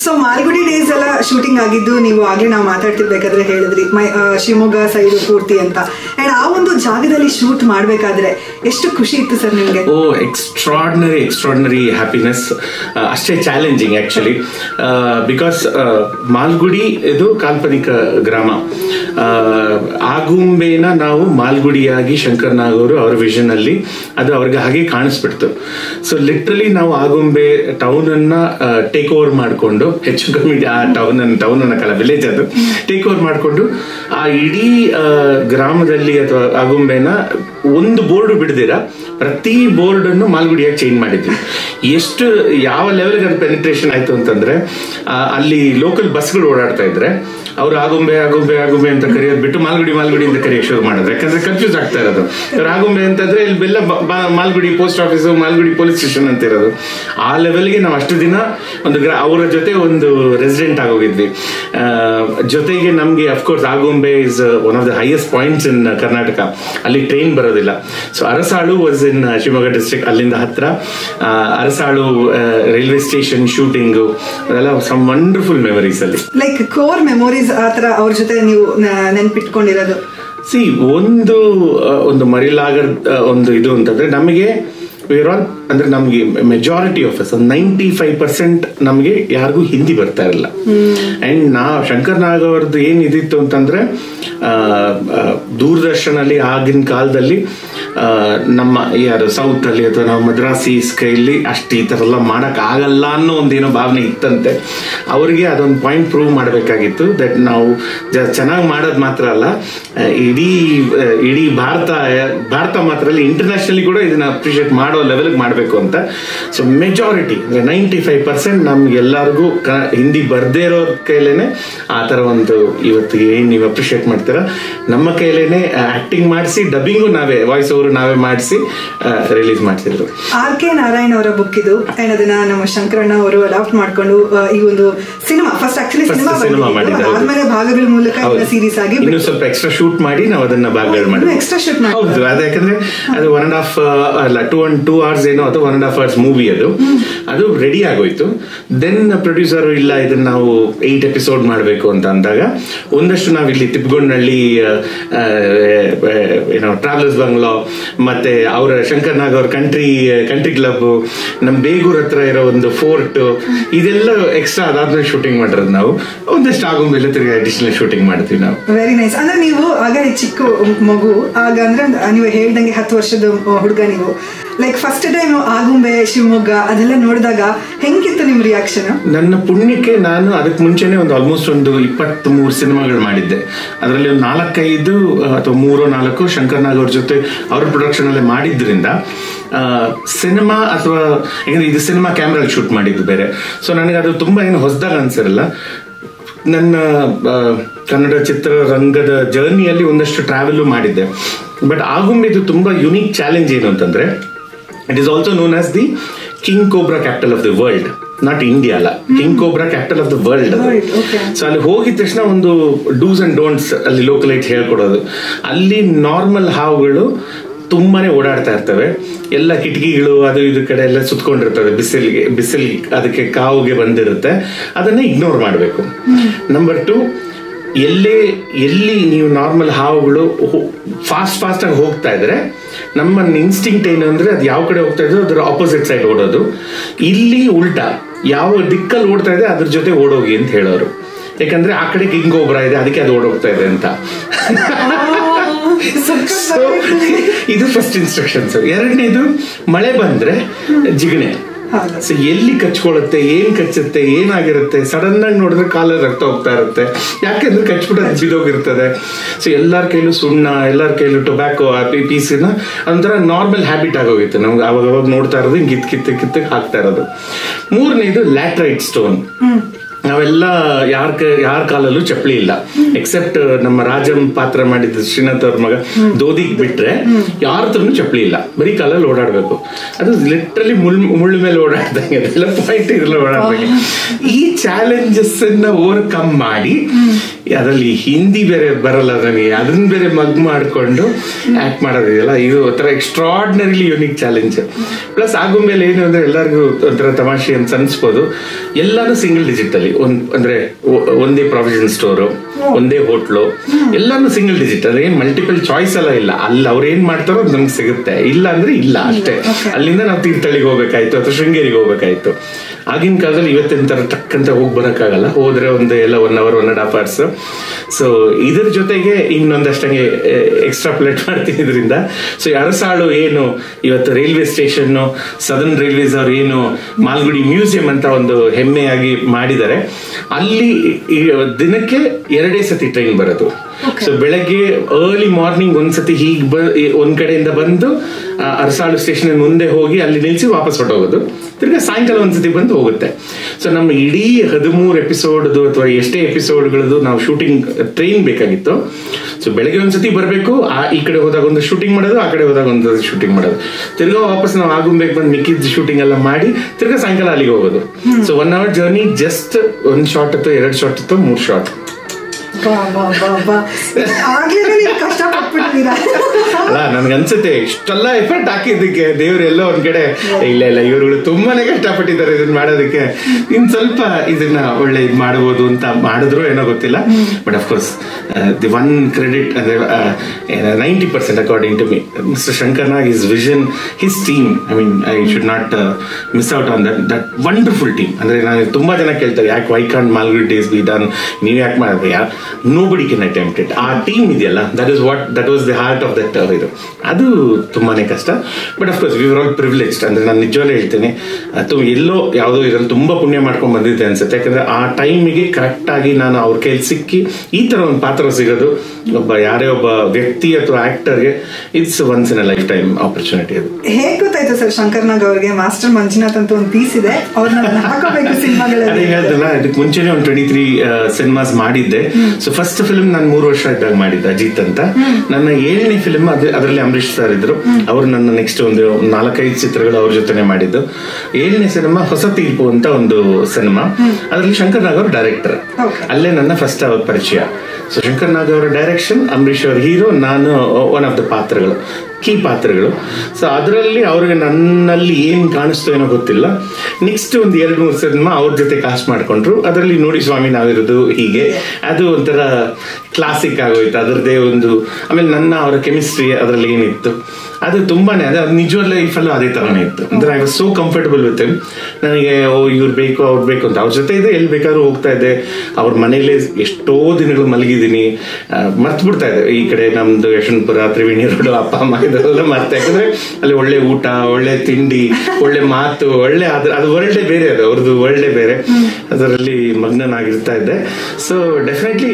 So Malgudi Days ಎಲ್ಲ shooting ಆಗಿದ್ದು ನೀವು ಆಗ್ಲೇ ನಾವು ಮಾತಾಡ್ತಿರ್ಬೇಕಾದ್ರೆ ಹೇಳಿದ್ರಿ ಮೈ ಆ, ಶಿವಮೊಗ್ಗ ಸೈಡ್ ಪೂರ್ತಿ ಅಂತ ಅಂಡ್ ಆ ಒಂದು ಜಾಗದಲ್ಲಿ ಶೂಟ್ ಮಾಡ್ಬೇಕಾದ್ರೆ ಎಷ್ಟು ಖುಷಿ ಇತ್ತು ಸರ್ ನಿಮ್ಗೆ ಓ ಎಕ್ಸ್ಟ್ರಾರ್ಡಿನರಿ ಎಕ್ಸ್ಟ್ರಾರ್ಡಿನರಿ ಹ್ಯಾಪಿನೆಸ್ ಅಷ್ಟೇ ಚಾಲೆಂಜಿಂಗ್ ಆಕ್ಚುಲಿ ಬಿಕಾಸ್ ಮಾಲ್ಗುಡಿ ಇದು ಕಾಲ್ಪನಿಕ ಗ್ರಾಮ ಆ, ಆಗುಂಬೆನ ನಾವು ಮಾಲ್ಗುಡಿಯಾಗಿ ಶಂಕರ್ ನಾಗ್ ಅವರು ಅವರ ವಿಷನ್ ಅಲ್ಲಿ ಅದು ಅವ್ರಿಗೆ ಹಾಗೆ ಕಾಣಿಸ್ಬಿಡ್ತು ಸೊ ಲಿಟ್ರಲಿ ನಾವು ಆಗುಂಬೆ ಟೌನ್ ಅನ್ನ ಟೇಕ್ ಓವರ್ ಮಾಡಿಕೊಂಡು ಹೆಚ್ಚು ಕಮ್ಮಿ ಆ ಟೌನ್ ಟೌನ್ ಅನ್ನಕ್ಕಲ್ಲ ವಿಲೇಜ್ ಅದು ಟೇಕ್ ಓವರ್ ಮಾಡಿಕೊಂಡು ಆ ಇಡೀ ಆ, ಗ್ರಾಮದಲ್ಲಿ ಅಥವಾ ಆಗುಂಬೆನ ಒಂದು ಬೋರ್ಡ್ ಬಿಡದಿರ ಪ್ರತಿ ಬೋರ್ಡ್ ಅನ್ನು ಮಾಲ್ಗುಡಿಯಾಗಿ ಚೇಂಜ್ ಮಾಡಿದ್ವಿ ಎಷ್ಟು ಯಾವ ಲೆವೆಲ್ಗೆ ಅದು ಪೆನಿಟ್ರೇಷನ್ ಆಯ್ತು ಅಂತಂದ್ರೆ ಆ, ಅಲ್ಲಿ ಲೋಕಲ್ ಬಸ್ಗಳು ಓಡಾಡ್ತಾ ಇದ್ರೆ ಅವ್ರು ಆಗುಂಬೆ ಆಗುಂಬೆ ಆಗುಂಬೆ ಅಂತ ಕರೆಯೋದು ಬಿಟ್ಟು ಮಾಲ್ಗುಡಿ ಮಾಲ್ಗುಡಿ ಅಂತ ಕರೆಯೋಕೆ ಶುರು ಮಾಡಿದ್ರು ಯಾಕಂದ್ರೆ ಕನ್ಫ್ಯೂಸ್ ಆಗ್ತಾ ಇರೋದು ಇವ್ರು ಆಗುಂಬೆ ಅಂತಂದ್ರೆ ಇಲ್ಲಿ ಬೆಲ್ಲ ಬ- ಬ- Malgudi post office Malgudi police station ಅಂತ ಇರೋದು ಆ ಲೆವೆಲ್ಗೆ ನಾವು ಅಷ್ಟು ದಿನ ಒಂದು ಗ್ರಾ ಅವರ ಜೊತೆ ಒಂದು ರೆಸಿಡೆಂಟ್ ಆಗೋಗಿದ್ವಿ ಆ, ಜೊತೆಗೆ ನಮಗೆ of course Agumbe is one of the highest points in Karnataka ಅಲ್ಲಿ ಟ್ರೈನ್ ಬರೋದಿಲ್ಲ so Arasalu was in Shivamogga district ಅಲ್ಲಿಂದ ಹತ್ರ ಆ, ಅರಸಾಳು ರೈಲ್ವೆ ಸ್ಟೇಷನ್ ಶೂಟಿಂಗು ಅದೆಲ್ಲ ಸಮ್ ವಂಡರ್ಫುಲ್ ಮೆಮರೀಸ್ ಅಲ್ಲಿ ಲೈಕ್ ಕೋರ್ ಮೆಮೊರೀಸ್ ಆ ತರ ಅವ್ರ ಜೊತೆ ನೀವು ನ- ನೆನ್ಪಿಟ್ಕೊಂಡಿರೋದು ಸಿ ಒಂದು ಆ, ಒಂದು ಮರಿಲಾಗರ್ ಆ, ಒಂದು ಇದು ಅಂತಂದ್ರೆ ನಮಗೆ ವೇರ್ ಆಲ್ ಅಂದ್ರೆ ನಮಗೆ majority of us ninety five percent ನಮಗೆ ಯಾರಿಗೂ ಹಿಂದಿ ಬರ್ತಾ ಇರಲ್ಲ ಅಂಡ್ ನಾ ಶಂಕರ್ ನಾಗ್ ಅವ್ರದ್ದು ಏನ್ ಇದಿತ್ತು ಅಂತಂದ್ರೆ ಆ, ಆ, ದೂರದರ್ಶನಲ್ಲಿ ಆಗಿನ ಕಾಲದಲ್ಲಿ ಆ, ನಮ್ಮ ಯಾರು ಸೌತ್ ಅಲ್ಲಿ ಅಥವಾ ನಾವು ಮದ್ರಾಸೀಸ್ ಕೈಲಿ ಅಷ್ಟು ಈ ತರ ಎಲ್ಲ ಮಾಡಕ್ ಆಗಲ್ಲ ಅನ್ನೋ ಒಂದೇನೋ ಭಾವನೆ ಇತ್ತಂತೆ ಅವರಿಗೆ ಅದೊಂದು ಪಾಯಿಂಟ್ ಪ್ರೂವ್ ಮಾಡಬೇಕಾಗಿತ್ತು ದಟ್ ನಾವು ಚೆನ್ನಾಗಿ ಮಾಡೋದು ಮಾತ್ರ ಅಲ್ಲ ಆ, ಇಡೀ ಆ, ಇಡೀ ಭಾರತ ಭಾರತ ಮಾತ್ರ ಅಲ್ಲ ಇಂಟರ್ನ್ಯಾಷನಲಿ ಕೂಡ ಇದನ್ನ ಅಪ್ರಿಷಿಯೇಟ್ ಮಾಡೋ ಲೆವೆಲ್ಗೆ ಮಾಡಬೇಕು ಅಂತ so majority ninety five percent ನಮ್ಗೆಲ್ಲರಿಗೂ ಕ- ಹಿಂದಿ ಬರ್ದೇ ಇರೋ ಕೈಲೇನೆ ಆ ತರ ಒಂದು ಇವತ್ತು ಏನ್ ನೀವು ಅಪ್ರಿಷಿಯೇಟ್ ಮಾಡ್ತೀರಾ ನಮ್ಮ ಕೈಲೇನೆ ಆಕ್ಟಿಂಗ್ ಮಾಡಿಸಿ ಡಬ್ಬಿಂಗು ನಾವೇ ವಾಯ್ಸ್ ಓವರ್ ನಾವೇ ಮಾಡಿಸಿ ರಿಲೀಸ್ ಮಾಡ್ತಿದ್ರು ಆರ್ ಕೆ ನಾರಾಯಣ್ ಅವರ ಬುಕ್ ಇದು ಅಂಡ್ ಅದನ್ನ ನಮ್ಮ ಶಂಕರಣ್ಣ ಅವರು ಅಡಾಪ್ಟ್ ಮಾಡ್ಕೊಂಡು ಆ, ಈ ಒಂದು cinema first actually First cinema cinema ಮಾಡಿದ್ದು, ಹೌದು. ಆದ್ಮೇಲೆ ಭಾಗಗಳ ಮೂಲಕ ಹೌದು. ಸೀರೀಸ್ ಆಗಿ ಇನ್ನು ಸ್ವಲ್ಪ ಎಕ್ಸ್ಟ್ರಾ ಶೂಟ್ ಮಾಡಿ ನಾವು ಅದನ್ನ ಭಾಗಗಳು ಇನ್ನೂ ಮಾಡಿದ್ವಿ extra shoot ಮಾಡಿ. ಹೌದು ಅದು ಯಾಕಂದ್ರೆ ಅದು ಒನ್ ಅಂಡ್ ಹಾಫ್ ಅಲ್ಲ ಟೂ ಅಂಡ್ ಟೂ ಅವರ್ಸ್ ಏನೋ ಅದು one and half hours movie ಅದು ಅದು ರೆಡಿ ಆಗೋಯ್ತು ದೆನ್ ಪ್ರೊಡ್ಯೂಸರ್ ಇಲ್ಲ ಇದನ್ನ ನಾವು ಏಟ್ ಎಪಿಸೋಡ್ ಮಾಡಬೇಕು ಅಂತ ಅಂದಾಗ ಒಂದಷ್ಟು ನಾವು ಇಲ್ಲಿ ತಿಪ್ಪಗೊಂಡಳ್ಳಿ ಏನೋ ಟ್ರಾವೆಲರ್ಸ್ ಬಂಗ್ಲೋ ಮತ್ತೆ ಅವರ ಶಂಕರ್ ನಾಗ್ ಅವ್ರ ಕಂಟ್ರಿ ಕಂಟ್ರಿ ಕ್ಲಬ್ ನಮ್ ಬೇಗೂರ್ ಹತ್ರ ಇರೋ ಒಂದು ಫೋರ್ಟ್ ಇದೆಲ್ಲ ಎಕ್ಸ್ಟ್ರಾ ಅದಾದ್ಮೇಲೆ ಶೂಟಿಂಗ್ ಮಾಡಿರೋದು ನಾವು ಒಂದಷ್ಟು ಆಗುಂಬೆಲ್ಲ ತಿರ್ಗಿ ಅಡಿಷನಲ್ ಶೂಟಿಂಗ್ ಮಾಡ್ತೀವಿ ನಾವು ವೆರಿ ನೈಸ್ ಅಂದ್ರೆ ನೀವು ಆಗ ಈ ಚಿಕ್ಕ ಮಗು ಆಗ ಅಂದ್ರೆ ಒಂದು ನೀವು ಹೇಳ್ದಂಗೆ ಹತ್ತು ವರ್ಷದ ಹುಡುಗ ನೀವು like first time Agumbe Shivamogga ಅದೆಲ್ಲ ನೋಡಿದಾಗ ಹೆಂಗಿತ್ತು ನಿಮ್ ರಿಯಾಕ್ಷನ್ ನನ್ನ ಪುಣ್ಯಕ್ಕೆ ನಾನು ಅದಕ್ಕೆ ಮುಂಚೆನೆ ಒಂದು ಆಲ್ಮೋಸ್ಟ್ ಒಂದು ಇಪ್ಪತ್ತ್ ಮೂರು ಸಿನಿಮಾಗಳು ಮಾಡಿದ್ದೆ ಅದರಲ್ಲಿ ಒಂದು ನಾಲ್ಕೈದು ಅಥವಾ ಮೂರೋ ನಾಲ್ಕು ಶಂಕರ್ ನಾಗ್ ಅವ್ರ ಜೊತೆ ಅವ್ರ ಪ್ರೊಡಕ್ಷನ್ ಅಲ್ಲೇ ಮಾಡಿದ್ರಿಂದ ಸಿನಿಮಾ ಅಥವಾ ಯಾಕಂದ್ರೆ ಇದು ಸಿನಿಮಾ ಕ್ಯಾಮ್ರಲ್ಲಿ ಶೂಟ್ ಮಾಡಿದ್ದು ಬೇರೆ ಸೊ ನನಗೆ ಅದು ತುಂಬಾ ಏನು ಹೊಸದಾಗ ಅನ್ಸಿರಲ್ಲ ನನ್ನ ಆ, ಕನ್ನಡ ಚಿತ್ರರಂಗದ ಜರ್ನಿಯಲ್ಲಿ ಒಂದಷ್ಟು ಟ್ರಾವೆಲ್ ಮಾಡಿದ್ದೆ ಬಟ್ ಆಗುಂಬೆದು ತುಂಬಾ ಯುನೀಕ್ ಚಾಲೆಂಜ್ ಏನು ಅಂತಂದ್ರೆ it is also known as the king cobra capital of the world not India ಅಲ್ಲ king cobra capital of the world World, okay. So ಅಲ್ಲಿ ಹೋಗಿದ ತಕ್ಷಣ ಒಂದು ಡೂಸ್ ಅಂಡ್ ಡೋಂಟ್ಸ್ ಅಲ್ಲಿ ಲೋಕಲೈಟ್ ಹೇಳ್ಕೊಡೋದು ಅಲ್ಲಿ ನಾರ್ಮಲ್ ಹಾವುಗಳು ತುಂಬಾನೇ ಓಡಾಡ್ತಾ ಇರ್ತವೆ ಎಲ್ಲ ಕಿಟಕಿಗಳು ಅದು ಇದು ಕಡೆ ಎಲ್ಲ ಸುತ್ಕೊಂಡಿರ್ತವೆ ಬಿಸಿಲಿಗೆ ಬಿಸಿಲ್ ಅದಕ್ಕೆ ಕಾವುಗೆ ಬಂದಿರುತ್ತೆ ಅದನ್ನ ಇಗ್ನೋರ್ ಮಾಡಬೇಕು ನಂಬರ್ ಟು ಎಲ್ಲೇ ಎಲ್ಲಿ ನೀವು ನಾರ್ಮಲ್ ಹಾವುಗಳು ಫಾಸ್ಟ್ ಫಾಸ್ಟ್ ಆಗಿ ಹೋಗ್ತಾ ಇದ್ರೆ ನಮ್ಮ ಇನ್ಸ್ಟಿಂಕ್ಟ್ ಏನು ಅಂದ್ರೆ ಅದು ಯಾವ ಕಡೆ ಹೋಗ್ತಾ ಇದ್ರು ಅದರ ಆಪೋಸಿಟ್ ಸೈಡ್ ಓಡೋದು ಇಲ್ಲಿ ಉಲ್ಟಾ ಯಾವ ದಿಕ್ಕಲ್ಲಿ ಓಡ್ತಾ ಇದೆ ಅದ್ರ ಜೊತೆ ಓಡೋಗಿ ಅಂತ ಹೇಳೋರು ಯಾಕಂದ್ರೆ ಆ ಕಡೆ ಕಿಂಗ್ ಒಬ್ರ ಇದೆ ಅದಕ್ಕೆ ಅದು ಓಡೋಗ್ತಾ ಇದೆ ಅಂತ So, ಇದು ಫಸ್ಟ್ ಇನ್ಸ್ಟ್ರಕ್ಷನ್ಸ್ ಎರಡನೇದು ಮಳೆ ಬಂದ್ರೆ ಜಿಗಣೆ ಹೌದು. ಸೊ ಎಲ್ಲಿ ಕಚ್ಕೊಳ್ಳುತ್ತೆ ಏನ್ ಕಚ್ಚುತ್ತೆ ಏನಾಗಿರುತ್ತೆ ಸಡನ್ ಆಗಿ ನೋಡಿದ್ರೆ ಕಾಲ ರಕ್ತ ಹೋಗ್ತಾ ಇರುತ್ತೆ ಯಾಕೆಂದ್ರೆ ಕಚ್ಬಿಟ್ಟು ಅದು ಬಿದೋಗಿರ್ತದೆ ಸೊ ಎಲ್ಲಾರ ಕೈಲೂ ಸುಣ್ಣ ಎಲ್ಲಾರ ಕೈಲೂ ಟೊಬ್ಯಾಕೋ ಪೀಸಿನ ಒಂಥರ ನಾರ್ಮಲ್ ಹ್ಯಾಬಿಟ್ ಆಗೋಗಿತ್ತು ನಮ್ಗೆ ಅವಾಗ ಅವಾಗ ನೋಡ್ತಾ ಇರೋದು ಹಿಂಗ್ ಕಿತ್ ಕಿತ್ತು ಕಿತ್ತು ಹಾಕ್ತಾ ಇರೋದು ಮೂರನೇದು ಲ್ಯಾಟ್ರೈಟ್ ಸ್ಟೋನ್ ನಾವೆಲ್ಲ ಯಾರ ಯಾರ ಕಾಲಲ್ಲೂ ಚಪ್ಪಲಿ ಇಲ್ಲ ಎಕ್ಸೆಪ್ಟ್ ನಮ್ಮ ರಾಜಂ ಪಾತ್ರ ಮಾಡಿದ ಶ್ರೀನಾಥ್ ಅವ್ರ ಮಗ ದೋದಿಗ್ ಬಿಟ್ರೆ ಯಾರ ಹತ್ರನು ಚಪ್ಪಲಿ ಇಲ್ಲ ಬರೀ ಕಾಲಲ್ಲಿ ಓಡಾಡ್ಬೇಕು ಅದು ಲಿಟ್ರಲಿ ಮುಳ್ ಮುಳ್ಳು ಮೇಲೆ ಓಡಾಡ್ದಂಗೆ ಅದೆಲ್ಲ ಪಾಯಿಂಟ್ ಇರಲ್ಲ ಓಡಾಡ್ಬೇಕು ಈ ಚಾಲೆಂಜಸ್ ಅನ್ನ ಓವರ್ಕಮ್ ಮಾಡಿ ಅದರಲ್ಲಿ ಹಿಂದಿ ಬೇರೆ ಬರಲ್ಲ ನನಗೆ ಅದನ್ನ ಬೇರೆ ಮಗ್ ಮಾಡ್ಕೊಂಡು ಆಕ್ಟ್ ಮಾಡೋದಿದೆಯಲ್ಲ ಇದು ಒಂಥರ ಎಕ್ಸ್ಟ್ರಾರ್ಡಿನರಿಲಿ ಯುನಿಕ್ ಚಾಲೆಂಜ್ ಪ್ಲಸ್ ಆಗೋ ಮೇಲೆ ಏನು ಅಂದ್ರೆ ಎಲ್ಲರಿಗೂ ಒಂಥರ ತಮಾಷೆ ಅಂತ ಅನ್ಸ್ಬೋದು ಎಲ್ಲಾನು ಸಿಂಗಲ್ ಡಿಜಿಟ್ ಅಲ್ಲಿ ಒಂದ್ ಅಂದ್ರೆ ಒ- ಒಂದೇ ಪ್ರಾವಿಷನ್ ಸ್ಟೋರು ಒಂದೇ ಹೋಟ್ಲು ಎಲ್ಲಾನು ಸಿಂಗಲ್ ಡಿಜಿಟ್ ಅದೇ ಮಲ್ಟಿಪಲ್ ಚಾಯ್ಸ್ ಎಲ್ಲ ಇಲ್ಲ ಅಲ್ಲಿ ಅವ್ರು ಏನ್ ಮಾಡ್ತಾರೋ ಅದು ನಮ್ಗೆ ಸಿಗುತ್ತೆ ಇಲ್ಲ ಅಂದ್ರೆ ಇಲ್ಲ ಅಷ್ಟೇ Okay. ಅಲ್ಲಿಂದ ನಾವು ತೀರ್ಥಹಳ್ಳಿಗೆ ಹೋಗ್ಬೇಕಾಯ್ತು ಅಥವಾ ಶೃಂಗೇರಿಗೆ ಹೋಗ್ಬೇಕಾಯ್ತು ಆಗಿನ ಕಾಲದಲ್ಲಿ ಇವತ್ತಿನ ತರ ಟಕ್ ಅಂತ ಹೋಗಿ ಬರೋಕ್ಕಾಗಲ್ಲ ಹೋದ್ರೆ ಒಂದು ಎಲ್ಲ one hour one and half hours so ಇದ್ರ ಜೊತೆಗೆ ಇನ್ನೊಂದಷ್ಟಂಗೆ ಎಕ್ಸ್ಟ್ರಾ ಪ್ಲೇಟ್ ಮಾಡ್ತಿದ್ರಿಂದ ಸೊ ಅರಸಾಳು ಏನು ಇವತ್ತು ರೈಲ್ವೆ ಸ್ಟೇಷನ್ ಸದರ್ನ್ ರೈಲ್ವೇಸ್ ಅವ್ರು ಏನು ಮಾಲ್ಗುಡಿ ಮ್ಯೂಸಿಯಂ ಅಂತ ಒಂದು ಹೆಮ್ಮೆಯಾಗಿ ಮಾಡಿದ್ದಾರೆ ಅಲ್ಲಿ ಈ ದಿನಕ್ಕೆ ಎರಡೇ ಸತಿ ಟ್ರೈನ್ ಬರೋದು ಸೊ ಬೆಳಗ್ಗೆ ಅರ್ಲಿ ಮಾರ್ನಿಂಗ್ ಒಂದ್ಸತಿ ಹೀಗ್ ಬ ಒಂದ್ ಕಡೆಯಿಂದ ಬಂದು ಆ, ಅರಸಾಳು ಸ್ಟೇಷನ್ ಮುಂದೆ ಹೋಗಿ ಅಲ್ಲಿ ನಿಲ್ಸಿ ವಾಪಸ್ ಹೊರಟೋಗೋದು ತಿರ್ಗಾ ಸಾಯಂಕಾಲ ಒಂದ್ಸತಿ ಬಂದು ಹೋಗುತ್ತೆ ಸೊ ನಮ್ಮ ಇಡೀ ಹದಿಮೂರು ಎಪಿಸೋಡ್ದು ಅಥವಾ ಎಷ್ಟೇ ಎಪಿಸೋಡ್ಗಳದ್ದು ನಾವು ಶೂಟಿಂಗ್ ಟ್ರೈನ್ ಬೇಕಾಗಿತ್ತು ಸೊ ಬೆಳಗ್ಗೆ ಒಂದ್ಸತಿ ಬರಬೇಕು ಆ ಈ ಕಡೆ ಹೋದಾಗ ಒಂದು ಶೂಟಿಂಗ್ ಮಾಡೋದು ಆ ಕಡೆ ಹೋದಾಗ ಒಂದು ಶೂಟಿಂಗ್ ಮಾಡೋದು ತಿರ್ಗಾ ವಾಪಸ್ ನಾವು ಆಗುಂಬೇಕು ಬಂದು ಮಿಕ್ಕಿದ ಶೂಟಿಂಗ್ ಎಲ್ಲ ಮಾಡಿ ತಿರ್ಗಾ ಸಾಯಂಕಾಲ ಅಲ್ಲಿಗೆ ಹೋಗೋದು so one hour journey just ಒಂದ್ ಶಾರ್ಟ್ ಅಥವಾ ಎರಡು ಶಾರ್ಟ್ ಅಥವಾ ಮೂರ್ ಶಾರ್ಟ್ ಬಾ ಬಾ ಬಾ ಬಾ ಆಗ್ಲೇ ನೀವು ಕಷ್ಟ ಪಟ್ಬಿಟ್ಟಿದ್ದೀರಾ ಅಲ್ಲ ನನ್ಗೆ ಅನ್ಸುತ್ತೆ ಇಷ್ಟೆಲ್ಲ ಎಫರ್ಟ್ ಹಾಕಿದ್ದಕ್ಕೆ ದೇವ್ರು ಎಲ್ಲೋ ಒಂದ್ ಕಡೆ ಇಲ್ಲ ಇಲ್ಲ ಇವ್ರುಗಳು ತುಂಬಾನೇ ಕಷ್ಟಪಟ್ಟಿದ್ದಾರೆ ಇದನ್ನ ಮಾಡೋದಕ್ಕೆ ಇನ್ ಸ್ವಲ್ಪ ಇದನ್ನ ಒಳ್ಳೆ ಇದ್ ಮಾಡಬಹುದು ಅಂತ ಮಾಡಿದ್ರು ಏನೋ ಗೊತ್ತಿಲ್ಲ but of course the one credit ಅಂದ್ರೆ ninety percent according to me mister Shankar Nag his vision his team I mean I should not miss out on that that wonderful team ಅಂದ್ರೆ ನಾನು ತುಂಬಾ ಜನ ಕೇಳ್ತಾರೆ ಯಾಕೆ why can't Malgudi Days be done ನೀವ್ ಯಾಕೆ ಮಾಡಿದ್ರೆ yeah nobody can attempt it ಆ ಟೀಮ್ ಇದೆಯಲ್ಲ that is what that was the heart of that ಇದು ಅದು ತುಂಬಾನೇ ಕಷ್ಟ but of course we are all privileged ಅಂದ್ರೆ ನಾನು ನಿಜವಾಗ್ಲೂ ಹೇಳ್ತೇನೆ ಅಥವಾ ಎಲ್ಲೋ ಯಾವುದೋ ಇದ್ರಲ್ಲಿ ತುಂಬಾ ಪುಣ್ಯ ಮಾಡ್ಕೊಂಡು ಬಂದಿದ್ದೆ ಅನ್ಸುತ್ತೆ ಯಾಕಂದ್ರೆ ಆ ಟೈಮಿಗೆ ಕರೆಕ್ಟ್ ಆಗಿ ನಾನು ಅವ್ರ ಕೈಲಿ ಸಿಕ್ಕಿ ಈ ತರ ಒಂದು ಪಾತ್ರ ಸಿಗೋದು ಒಬ್ಬ ಯಾರೇ ಒಬ್ಬ ವ್ಯಕ್ತಿ ಅಥವಾ ಆಕ್ಟರ್ಗೆ it's once in a lifetime opportunity ಅದು ಹೇಗ್ ಗೊತ್ತಾಯ್ತು ಸರ್ ಶಂಕರ್ನಾಗ್ ಅವ್ರಿಗೆ ಮಾಸ್ಟರ್ ಮಂಜುನಾಥ್ ಅಂತ ಒಂದು ಪೀಸ್ ಇದೆ ಅವ್ರನ್ನ ಹಾಕೋಬೇಕು ಅದೇ ಸಿನಿಮಾಗಳಲ್ಲಿ ಹೇಳ್ದಲ್ಲ ಇದಕ್ಕೆ ಮುಂಚೆನೆ ಒಂದು ಟ್ವೆಂಟಿ ತ್ರೀ ಸಿನಿಮಾಸ್ ಮಾಡಿದ್ದೆ ಸೊ ಫಸ್ಟ್ ಫಿಲ್ಮ್ ನಾನು ಮೂರು ವರ್ಷ ಇದ್ದಾಗ ಮಾಡಿದ್ದೆ ಅಜಿತ್ ಅಂತ ನನ್ನ ಏಳನೇ ಫಿಲ್ಮ್ ಅದೇ ಅದರಲ್ಲಿ ಅಂಬರೀಶ್ ಸರ್ ಇದ್ರು ಅವರು ನನ್ನ ನೆಕ್ಸ್ಟ್ ಒಂದು ನಾಲ್ಕೈದು ಚಿತ್ರಗಳು ಅವ್ರ ಜೊತೆನೆ ಮಾಡಿದ್ದು ಏಳನೇ ಸಿನಿಮಾ ಹೊಸ ತೀರ್ಪು ಅಂತ ಒಂದು ಸಿನಿಮಾ ಅದರಲ್ಲಿ ಶಂಕರ್ ನಾಗ್ ಅವರು ಡೈರೆಕ್ಟರ್ Okay. ಅಲ್ಲೇ ನನ್ನ ಫಸ್ಟ್ ಅವ್ರ ಪರಿಚಯ ಸೊ ಶಂಕರ್ ನಾಗ್ ಅವರ ಡೈರೆಕ್ಷನ್ ಅಂಬರೀಶ್ ಅವರ ಹೀರೋ ನಾನು ಒನ್ ಆಫ್ ದ ಪಾತ್ರಗಳು ಕೀ ಪಾತ್ರಗಳು ಸೊ ಅದರಲ್ಲಿ ಅವ್ರಿಗೆ ನನ್ನಲ್ಲಿ ಏನ್ ಕಾಣಿಸ್ತು ಏನೋ ಗೊತ್ತಿಲ್ಲ ನೆಕ್ಸ್ಟ್ ಒಂದು ಎರಡು ಮೂರು ಸಿನಿಮಾ ಅವ್ರ ಜೊತೆ ಕಾಸ್ಟ್ ಮಾಡ್ಕೊಂಡ್ರು ಅದರಲ್ಲಿ ನೋಡಿ ಸ್ವಾಮಿ ನಾವಿರೋದು ಹೀಗೆ ಅದು ಒಂಥರ ಕ್ಲಾಸಿಕ್ ಆಗೋಯ್ತು ಅದರದೇ ಒಂದು ಆಮೇಲೆ ನನ್ನ ಅವರ ಕೆಮಿಸ್ಟ್ರಿ ಅದರಲ್ಲಿ ಏನಿತ್ತು ಅದು ತುಂಬಾನೇ ಅದೇ ಅದು ನಿಜವಾದ ಲೈಫಲ್ಲೂ ಅದೇ ತರನೇ ಇತ್ತು ಅಂದ್ರೆ I was so comfortable with ನನಗೆ ಓ ಇವ್ರು ಬೇಕು ಅವ್ರು ಬೇಕು ಅಂತ ಅವ್ರ ಜೊತೆ ಇದೆ ಎಲ್ಲಿ ಬೇಕಾದ್ರೂ ಹೋಗ್ತಾ ಇದ್ದೆ ಅವ್ರ ಮನೇಲಿ ಎಷ್ಟೋ ದಿನಗಳು ಮಲಗಿದ್ದೀನಿ ಮರ್ತು ಬಿಡ್ತಾ ಇದ್ದೆ ಈ ಕಡೆ ನಮ್ದು ಯಶವಂತಪುರ ತ್ರಿವೇಣಿ ರೋಡ್ ಅಪ್ಪ ಅಮ್ಮ ಇದೆಲ್ಲ ಮರ್ತೆ ಯಾಕಂದ್ರೆ ಅಲ್ಲಿ ಒಳ್ಳೆ ಊಟ ಒಳ್ಳೆ ತಿಂಡಿ ಒಳ್ಳೆ ಮಾತು ಒಳ್ಳೆ ಅದ್ರ ಅದು ವರ್ಲ್ಡೇ ಬೇರೆ ಅದು ಅವ್ರದ್ದು ವರ್ಲ್ಡೇ ಬೇರೆ ಅದರಲ್ಲಿ ಮಗ್ನನಾಗಿರ್ತಾ ಇದ್ದೆ ಸೊ ಡೆಫಿನೆಟ್ಲಿ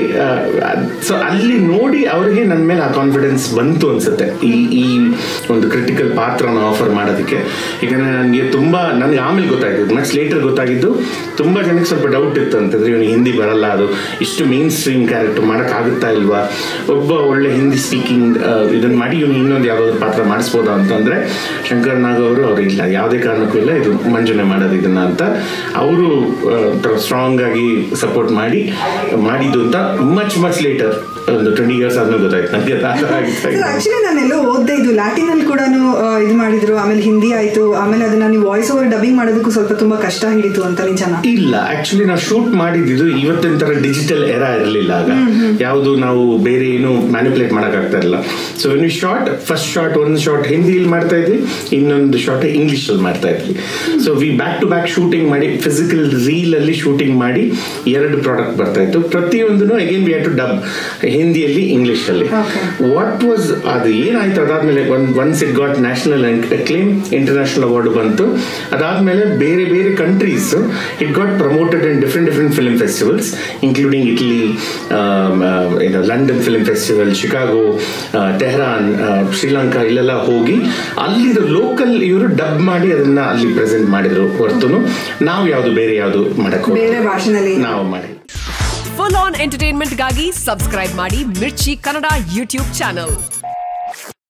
ಸೊ ಅಲ್ಲಿ ನೋಡಿ ಅವರಿಗೆ ನನ್ನ ಮೇಲೆ ಆ ಕಾನ್ಫಿಡೆನ್ಸ್ ಬಂತು ಅನ್ಸುತ್ತೆ ಈ ಈ ಒಂದು ಕ್ರಿಟಿಕಲ್ ಪಾತ್ರನ ಆಫರ್ ಮಾಡೋದಕ್ಕೆ ಯಾಕಂದ್ರೆ ನನಗೆ ತುಂಬಾ ನನಗೆ ಆಮೇಲೆ ಗೊತ್ತಾಯ್ತು ಮಚ್ ಲೇಟರ್ ಗೊತ್ತಾಗಿದ್ದು ತುಂಬಾ ಜನಕ್ಕೆ ಸ್ವಲ್ಪ ಡೌಟ್ ಇತ್ತು ಅಂತಂದ್ರೆ ಇವನಿಗೆ ಹಿಂದಿ ಬರಲ್ಲ ಅದು ಇಷ್ಟು ಮೇನ್ ಸ್ಟ್ರೀಮ್ ಕ್ಯಾರೆಕ್ಟರ್ ಮಾಡಕ್ ಆಗುತ್ತಾ ಇಲ್ವಾ ಒಬ್ಬ ಒಳ್ಳೆ ಹಿಂದಿ ಸ್ಪೀಕಿಂಗ್ ಇದನ್ನ ಮಾಡಿ ಇವನು ಇನ್ನೊಂದು ಯಾವ್ದಾದ್ರು ಪಾತ್ರ ಮಾಡಿಸ್ಬೋದಾ ಅಂತಂದ್ರೆ ಶಂಕರ್ ನಾಗ್ ಅವರು ಅವ್ರು ಇಲ್ಲ ಯಾವುದೇ ಕಾರಣಕ್ಕೂ ಇಲ್ಲ ಇದು ಮಂಜುನೆ ಮಾಡೋದು ಇದನ್ನ ಅಂತ ಅವರು ಸ್ಟ್ರಾಂಗ್ ಆಗಿ ಸಪೋರ್ಟ್ ಮಾಡಿ ಮಾಡಿದ್ದು ಅಂತ ಮಚ್ ಮಚ್ ಲೇಟರ್ ಒಂದು ಟ್ವೆಂಟಿ ಇಯರ್ಸ್ ಆದ್ಮೇಲೆ ಗೊತ್ತಾಯ್ತು ನನಗೆ ಆ ಥರ ಆಗಿತ್ತು. ಆಕ್ಚುಲಿ ನಾನೆಲ್ಲೋ ಓದ್ದೆ ಇದು ಲ್ಯಾಟಿನ್ ಅಲ್ಲಿ ಕೂಡ ಇದು ಮಾಡಿದ್ರು ಆಮೇಲೆ ಹಿಂದಿ ಆಯ್ತು ಆಮೇಲೆ ಅದನ್ನ ನೀವು ವಾಯ್ಸ್ ಓವರ್ ಡಬ್ಬಿಂಗ್ ಮಾಡೋದಕ್ಕೂ ಸ್ವಲ್ಪ ತುಂಬಾ ಕಷ್ಟ ಹಿಡಿತು ಅಂತ ನಿಜಾನ ಇಲ್ಲ ಆಕ್ಚುಲಿ ನಾವು ಶೂಟ್ ಮಾಡಿದ್ದು ಇವತ್ತಿನ ತರ ಡಿಜಿಟಲ್ ಎರ ಇರಲಿಲ್ಲ ಆಗ ಯಾವುದು ನಾವು ಬೇರೆ ಏನು ಮ್ಯಾನಿಪುಲೇಟ್ ಮಾಡಕ್ ಆಗ್ತಾ ಇರಲಿಲ್ಲ so when you shot first shot ಒಂದು ಶಾರ್ಟ್ ಹಿಂದಿಲಿ ಮಾಡ್ತಾ ಇದ್ವಿ ಇನ್ನೊಂದು ಶಾರ್ಟ್ ಇಂಗ್ಲಿಷ್ ಅಲ್ಲಿ ಮಾಡ್ತಾ ಇದ್ವಿ so we back to back shooting ಮಾಡಿ ಫಿಸಿಕಲ್ ರೀಲ್ ಅಲ್ಲಿ ಶೂಟಿಂಗ್ ಮಾಡಿ ಎರಡು ಪ್ರಾಡಕ್ಟ್ ಬರ್ತಾ ಇತ್ತು ಪ್ರತಿಯೊಂದನ್ನು again we have to dub ಹಿಂದಿಯಲ್ಲಿ ಇಂಗ್ಲಿಷ್ ಅಲ್ಲಿ Okay. ವಾಟ್ ವಾಸ್ ಅದು ಏನಾಯ್ತು ಅದಾದ್ಮೇಲೆ once it got national claim international award ಬಂತು ಅದಾದ್ಮೇಲೆ ಬೇರೆ ಬೇರೆ countries it got promoted in different different film festivals including Italy ಏನು London film festival Chicago Tehran Sri Lanka ಇಲ್ಲೆಲ್ಲ ಹೋಗಿ ಅಲ್ಲಿದು ಲೋಕಲ್ ಇವರು ಡಬ್ ಮಾಡಿ ಅದನ್ನ ಅಲ್ಲಿ ಪ್ರೆಸೆಂಟ್ ಮಾಡಿದ್ರು ಹೊರತು ನಾವು ಯಾವುದು ಬೇರೆ ಯಾವುದು ಮಾಡಕ್ ಹೋಗ್ಲಿಲ್ಲ. ಬೇರೆ ಭಾಷೆನಲ್ಲಿ ನಾವು ಮಾಡಿ ಫುಲ್ ಆನ್ ಎಂಟರ್ಟೈನ್ಮೆಂಟ್ಗಾಗಿ ಸಬ್ಸ್ಕ್ರೈಬ್ ಮಾಡಿ ಮಿರ್ಚಿ ಕನ್ನಡ ಯೂಟ್ಯೂಬ್ ಚಾನಲ್